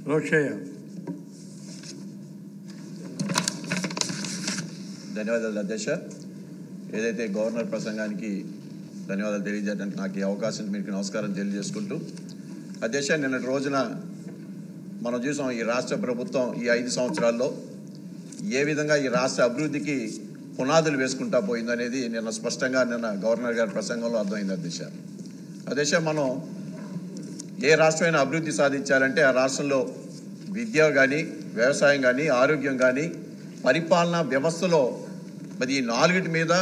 రోషయ్య ధన్యవాదాలు అధ్యక్ష ఏదైతే గవర్నర్ ప్రసంగానికి ధన్యవాదాలు తెలియజేయడానికి నాకు ఈ అవకాశం మీకు నమస్కారం తెలియజేసుకుంటూ అధ్యక్ష నిన్నటి రోజున మనం చూసాం ఈ రాష్ట్ర ప్రభుత్వం ఈ ఐదు సంవత్సరాల్లో ఏ విధంగా ఈ రాష్ట్ర అభివృద్ధికి పునాదులు వేసుకుంటా పోయిందనేది నిన్న స్పష్టంగా నిన్న గవర్నర్ గారి ప్రసంగంలో అర్థమైంది అధ్యక్ష అధ్యక్ష మనం ఏ రాష్ట్రమైనా అభివృద్ధి సాధించాలంటే ఆ రాష్ట్రంలో విద్య కానీ వ్యవసాయం కానీ ఆరోగ్యం కానీ పరిపాలనా వ్యవస్థలో మరి ఈ నాలుగిటి మీద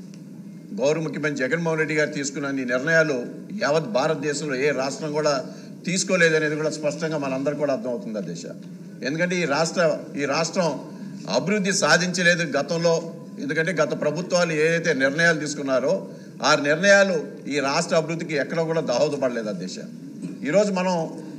గౌరవ ముఖ్యమంత్రి జగన్మోహన్ రెడ్డి గారు తీసుకున్న ఈ నిర్ణయాలు యావత్ భారతదేశంలో ఏ రాష్ట్రం కూడా తీసుకోలేదనేది కూడా స్పష్టంగా మనందరూ కూడా అర్థమవుతుంది అధ్యక్ష ఎందుకంటే ఈ రాష్ట్ర ఈ రాష్ట్రం అభివృద్ధి సాధించలేదు గతంలో ఎందుకంటే గత ప్రభుత్వాలు ఏదైతే నిర్ణయాలు తీసుకున్నారో ఆ నిర్ణయాలు ఈ రాష్ట్ర అభివృద్ధికి ఎక్కడ కూడా దోహదపడలేదు అధ్యక్ష ఈరోజు మనం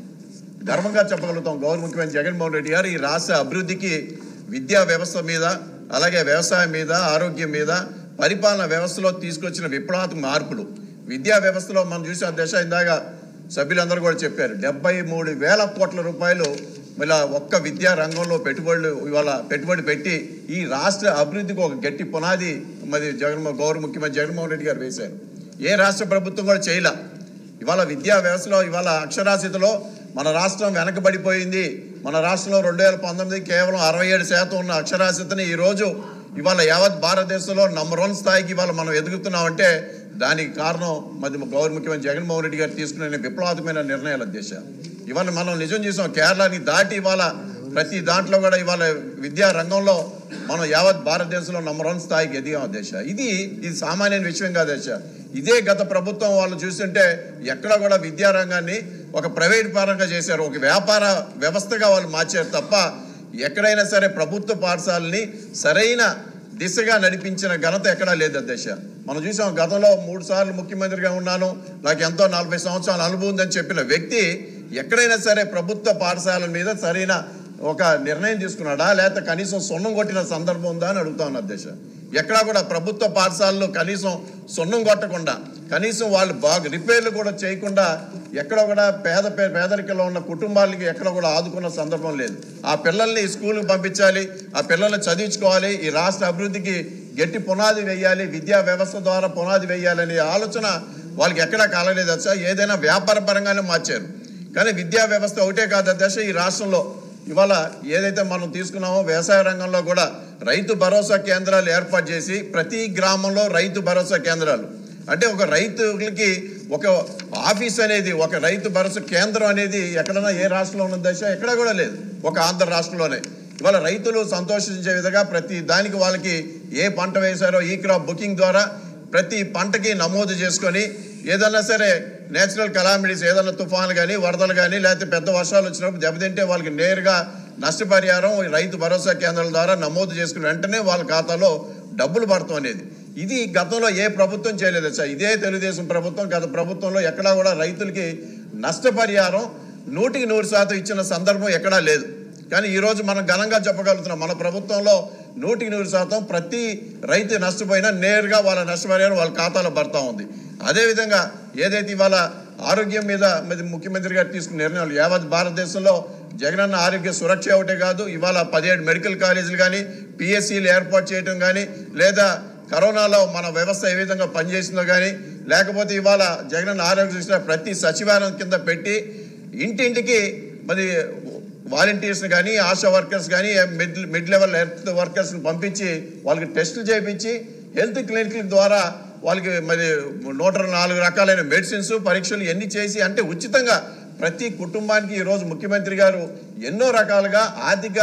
గర్వంగా చెప్పగలుగుతాం గౌరవ ముఖ్యమంత్రి జగన్మోహన్ రెడ్డి గారు ఈ రాష్ట్ర అభివృద్ధికి విద్యా వ్యవస్థ మీద అలాగే వ్యవసాయం మీద ఆరోగ్యం మీద పరిపాలన వ్యవస్థలో తీసుకొచ్చిన విప్లవాత్మక మార్పులు విద్యా వ్యవస్థలో మనం చూసిన దశ ఇందాక సభ్యులందరూ కూడా చెప్పారు డెబ్బై మూడు వేల కోట్ల రూపాయలు ఇలా ఒక్క విద్యా రంగంలో పెట్టుబడులు ఇవాళ పెట్టుబడి పెట్టి ఈ రాష్ట్ర అభివృద్ధికి ఒక గట్టి పునాది మరి జగన్మోహన్ గౌరవ ముఖ్యమంత్రి జగన్మోహన్ రెడ్డి గారు వేశారు ఏ రాష్ట్ర ప్రభుత్వం కూడా చేయలే ఇవాళ విద్యా వ్యవస్థలో ఇవాళ అక్షరాస్యతలో మన రాష్ట్రం వెనకబడిపోయింది మన రాష్ట్రంలో రెండు వేల పంతొమ్మిది కేవలం అరవై ఏడు శాతం ఉన్న అక్షరాస్యతని ఈరోజు ఇవాళ యావత్ భారతదేశంలో నంబర్ వన్ స్థాయికి ఇవాళ మనం ఎదుగుతున్నామంటే దానికి కారణం మరి గౌరవ ముఖ్యమంత్రి జగన్మోహన్ రెడ్డి గారు తీసుకునే విప్లవాత్మకమైన నిర్ణయాలు అధ్యక్ష ఇవాళ మనం నిజం చూసాం కేరళని దాటి ఇవాళ ప్రతి దాంట్లో కూడా ఇవాళ విద్యా రంగంలో మనం యావత్ భారతదేశంలో నంబర్ వన్ స్థాయికి ఎదిగాం అధ్యక్ష ఇది ఇది సామాన్య విషయం కాదు అధ్యక్ష ఇదే గత ప్రభుత్వం వాళ్ళు చూస్తుంటే ఎక్కడ కూడా విద్యా రంగాన్ని ఒక ప్రైవేట్ పరంగా చేశారు ఒక వ్యాపార వ్యవస్థగా వాళ్ళు మార్చారు తప్ప ఎక్కడైనా సరే ప్రభుత్వ పాఠశాలని సరైన దిశగా నడిపించిన ఘనత ఎక్కడా లేదు అధ్యక్ష మనం చూసాం గతంలో మూడు సార్లు ముఖ్యమంత్రిగా ఉన్నాను నాకు ఎంతో నలభై సంవత్సరాల అనుభవం ఉందని చెప్పిన వ్యక్తి ఎక్కడైనా సరే ప్రభుత్వ పాఠశాలల మీద సరైన ఒక నిర్ణయం తీసుకున్నాడా లేకపోతే కనీసం సున్నం కొట్టిన సందర్భం ఉందా అని అడుగుతా ఉన్నా అధ్యక్ష ఎక్కడా కూడా ప్రభుత్వ పాఠశాలలు కనీసం సున్నం కొట్టకుండా కనీసం వాళ్ళు బాగా రిపేర్లు కూడా చేయకుండా ఎక్కడ కూడా పేద పే- పేదరికంలో ఉన్న కుటుంబాలకి ఎక్కడ కూడా ఆదుకున్న సందర్భం లేదు ఆ పిల్లల్ని స్కూల్కి పంపించాలి ఆ పిల్లల్ని చదివించుకోవాలి ఈ రాష్ట్ర అభివృద్ధికి గట్టి పునాది వేయాలి విద్యా వ్యవస్థ ద్వారా పునాది వేయాలనే ఆలోచన వాళ్ళకి ఎక్కడా కాలలేదు అచ్చా ఏదైనా వ్యాపార పరంగానే మార్చారు కానీ విద్యా వ్యవస్థ ఒకటే కాదు దశ ఈ రాష్ట్రంలో ఇవాళ ఏదైతే మనం తీసుకున్నామో వ్యవసాయ రంగంలో కూడా రైతు భరోసా కేంద్రాలు ఏర్పాటు చేసి ప్రతి గ్రామంలో రైతు భరోసా కేంద్రాలు అంటే ఒక రైతులకి ఒక ఆఫీస్ అనేది ఒక రైతు భరోసా కేంద్రం అనేది ఎక్కడైనా ఏ రాష్ట్రంలో ఉన్న దశ ఎక్కడా కూడా లేదు ఒక ఆంధ్ర రాష్ట్రంలోనే ఇవాళ రైతులు సంతోషించే విధంగా ప్రతి దానికి వాళ్ళకి ఏ పంట వేశారో ఈ క్రాప్ బుకింగ్ ద్వారా ప్రతి పంటకి నమోదు చేసుకొని ఏదన్నా సరే నేచురల్ కలామిటీస్ ఏదన్నా తుఫాన్లు కానీ వరదలు కానీ లేకపోతే పెద్ద వర్షాలు వచ్చినప్పుడు దెబ్బతింటే వాళ్ళకి నేరుగా నష్టపరిహారం ఈ రైతు భరోసా కేంద్రాల ద్వారా నమోదు చేసుకుని వెంటనే వాళ్ళ ఖాతాలో డబ్బులు పడతాం అనేది ఇది గతంలో ఏ ప్రభుత్వం చేయలేదు సార్ ఇదే తెలుగుదేశం ప్రభుత్వం గత ప్రభుత్వంలో ఎక్కడా కూడా రైతులకి నష్టపరిహారం నూటికి నూరు శాతం ఇచ్చిన సందర్భం ఎక్కడా లేదు కానీ ఈరోజు మనం ఘనంగా చెప్పగలుగుతున్నాం మన ప్రభుత్వంలో నూటికి నూరు శాతం ప్రతి రైతు నష్టపోయినా నేరుగా వాళ్ళ నష్టపరిహారం వాళ్ళ ఖాతాలో పడతా ఉంది అదేవిధంగా ఏదైతే ఇవాళ ఆరోగ్యం మీద మరి ముఖ్యమంత్రి గారు తీసుకున్న నిర్ణయాలు యావత్ భారతదేశంలో జగనన్న ఆరోగ్య సురక్ష ఒకటే కాదు ఇవాళ పదిహేడు మెడికల్ కాలేజీలు కానీ పిఎస్సీలు ఏర్పాటు చేయడం కానీ లేదా కరోనాలో మన వ్యవస్థ ఏ విధంగా పనిచేసిందో కానీ లేకపోతే ఇవాళ జగనన్న ఆరోగ్య సురక్ష ప్రతి సచివాలయం కింద పెట్టి ఇంటింటికి మరి వాలంటీర్స్ని కానీ ఆశా వర్కర్స్ కానీ మిడ్ మిడ్ లెవెల్ హెల్త్ వర్కర్స్ని పంపించి వాళ్ళకి టెస్టులు చేయించి హెల్త్ క్లినిక్ల ద్వారా వాళ్ళకి మరి నూట నాలుగు రకాలైన మెడిసిన్స్ పరీక్షలు ఎన్ని చేసి అంటే ఉచితంగా ప్రతి కుటుంబానికి ఈరోజు ముఖ్యమంత్రి గారు ఎన్నో రకాలుగా ఆర్థిక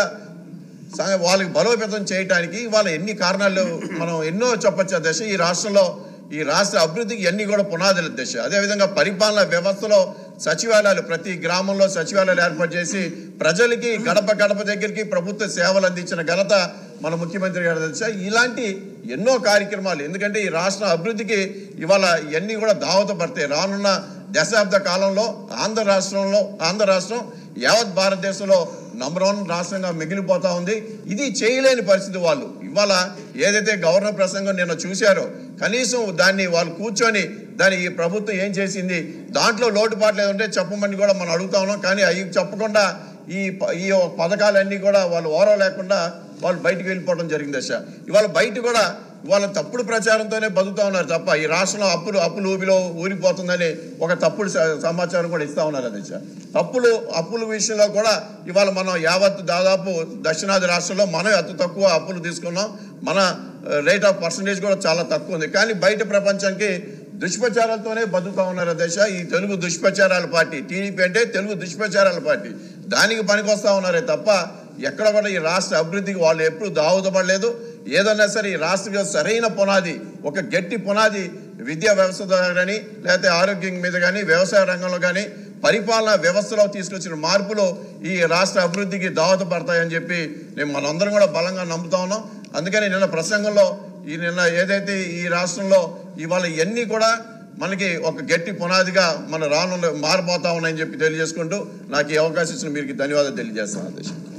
స- వాళ్ళకి బలోపేతం చేయడానికి వాళ్ళ ఎన్ని కారణాలు మనం ఎన్నో చెప్పొచ్చు దశ ఈ రాష్ట్రంలో ఈ రాష్ట్ర అభివృద్ధికి ఎన్ని కూడా పునాదుల దశ అదేవిధంగా పరిపాలన వ్యవస్థలో సచివాలయాలు ప్రతి గ్రామంలో సచివాలయాలు ఏర్పాటు చేసి ప్రజలకి గడప గడప దగ్గరికి ప్రభుత్వ సేవలు అందించిన ఘనత మన ముఖ్యమంత్రి గారి దశ ఇలాంటి ఎన్నో కార్యక్రమాలు ఎందుకంటే ఈ రాష్ట్ర అభివృద్ధికి ఇవాళ ఇవన్నీ కూడా దావతపడతాయి రానున్న దశాబ్ద కాలంలో ఆంధ్ర రాష్ట్రంలో ఆంధ్ర రాష్ట్రం యావత్ భారతదేశంలో నంబర్ వన్ రాష్ట్రంగా మిగిలిపోతా ఉంది ఇది చేయలేని పరిస్థితి వాళ్ళు ఇవాళ ఏదైతే గవర్నర్ ప్రసంగం నిన్న చూశారో కనీసం దాన్ని వాళ్ళు కూర్చొని దాన్ని ఈ ప్రభుత్వం ఏం చేసింది దాంట్లో లోటుపాట్లు ఏదంటే చెప్పమని కూడా మనం అడుగుతా ఉన్నాం కానీ అవి చెప్పకుండా ఈ ప- ఈ పథకాలన్నీ కూడా వాళ్ళు ఓరవ లేకుండా వాళ్ళు బయటికి వెళ్ళిపోవడం జరిగింది దశ ఇవాళ బయట కూడా ఇవాళ తప్పుడు ప్రచారంతోనే బతుకుతా ఉన్నారు తప్ప ఈ రాష్ట్రంలో అప్పులు అప్పులు ఊబిలో ఊరిపోతుందని ఒక తప్పుడు స- సమాచారం కూడా ఇస్తా ఉన్నారు అధ్యక్ష తప్పులు అప్పుల విషయంలో కూడా ఇవాళ మనం యావత్ దాదాపు దక్షిణాది రాష్ట్రంలో మనం అతి తక్కువ అప్పులు తీసుకున్నాం మన రేట్ ఆఫ్ పర్సంటేజ్ కూడా చాలా తక్కువ ఉంది కానీ బయట ప్రపంచానికి దుష్ప్రచారాలతోనే బతుకుతా ఉన్నారు దశ ఈ తెలుగు దుష్ప్రచారాల పార్టీ టీడీపీ అంటే తెలుగు దుష్ప్రచారాల పార్టీ దానికి పనికొస్తా ఉన్నారే తప్ప ఎక్కడ కూడా ఈ రాష్ట్ర అభివృద్ధికి వాళ్ళు ఎప్పుడు దావుదపడలేదు ఏదన్నా సరే ఈ రాష్ట్ర సరైన పునాది ఒక గట్టి పునాది విద్యా వ్యవస్థ ద్వారా కానీ లేకపోతే ఆరోగ్యం మీద కానీ వ్యవసాయ రంగంలో కానీ పరిపాలనా వ్యవస్థలో తీసుకొచ్చిన మార్పులు ఈ రాష్ట్ర అభివృద్ధికి దోహదపడతాయని చెప్పి నేను మనందరం కూడా బలంగా నమ్ముతా ఉన్నాం అందుకని నిన్న ప్రసంగంలో ఈ నిన్న ఏదైతే ఈ రాష్ట్రంలో ఇవాళ ఇవన్నీ కూడా మనకి ఒక గట్టి పునాదిగా మన రానున్న మారిపోతా ఉన్నాయని చెప్పి తెలియజేసుకుంటూ నాకు ఈ అవకాశం ఇచ్చిన మీకు ధన్యవాదాలు తెలియజేస్తాను అధ్యక్ష